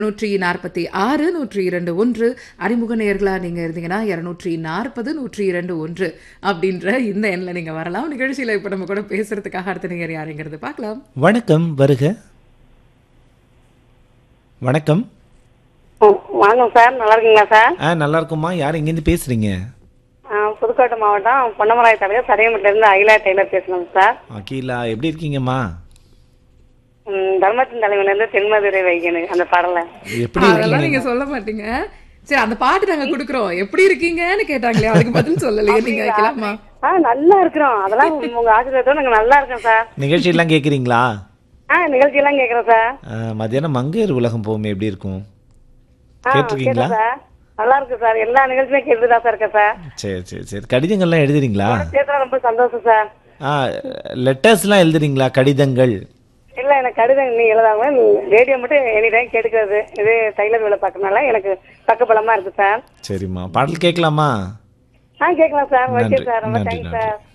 நூற்றி நாற்பத்தி ஆறு நூற்றி இரண்டு ஒன்று அறிமுக நேர்களா நீங்க இருந்தீங்கன்னா இருநூற்றி நாற்பது நூற்றி இரண்டு ஒன்று அப்படின்ற இந்த எண்ணில் நீங்க வரலாம் நிகழ்ச்சியில இப்ப நம்ம கூட பேசுறதுக்காக அடுத்த நேர் யாருங்கிறது பார்க்கலாம் வணக்கம் வருக வணக்கம் வணக்கம் சார் நல்லா இருக்கீங்களா சார் ஆ நல்லா இருக்குமா யார் இங்கேருந்து பேசுறீங்க ஆ, புதுக்கோட்டை மாவட்டம் பொன்னமராய் தலைவர் சரியமட்டில இருந்து அகிலா டெய்லர் பேசணும் சார் அகிலா எப்படி இருக்கீங்கம்மா ம், தர்மத்தின் தலைவன்ல இருந்து தென்மதுரை வைகனு அந்த பாடல எப்படி அதெல்லாம் இருக்கீங்க நீங்க சொல்ல மாட்டீங்க சரி அந்த பாட்டு நாங்க குடுக்குறோம் எப்படி இருக்கீங்கன்னு கேட்டாங்களே அதுக்கு பதில் சொல்லலையே நீங்க வைக்கலாமா ஆ நல்லா இருக்கிறோம் அதெல்லாம் உங்க ஆசிரியத்தோட நாங்க நல்லா இருக்கோம் சார் நிகழ்ச்சியெல்லாம் கேட்குறீங்களா ஆ நிகழ்ச்சி எல்லாம் கேக்குறோம் சார் மத்தியானம் மங்கையர் உலகம் போகுமே எப்படி இருக்கும் ஆ கேட்டிருக்கீங்களா கேட்டோம் சார் நல்லா இருக்கு சார் எல்லா நிகழ்ச்சியுமே கேட்டுதான் சார் இருக்கேன் சார் சரி சரி சரி கடிதங்கள்லாம் எழுதுறீங்களா பேசுறது ரொம்ப சந்தோஷம் சார் ஆ லெட்டர்ஸ்லாம் எழுதுறீங்களா கடிதங்கள் இல்ல எனக்கு கடிதம் நீ எழுதாம ரேடியோ மட்டும் எனி டைம் கேட்டுக்கிறது இது டைலர் வேலை பார்க்கறதுனால எனக்கு பக்கபலமா இருக்கு சார் சரிம்மா பாடல் கேட்கலாமா ஆ கேட்கலாம் சார் ஓகே நன்றி சார் ரொம்ப நன்றி தேங்க்ஸ் நன்றி சார்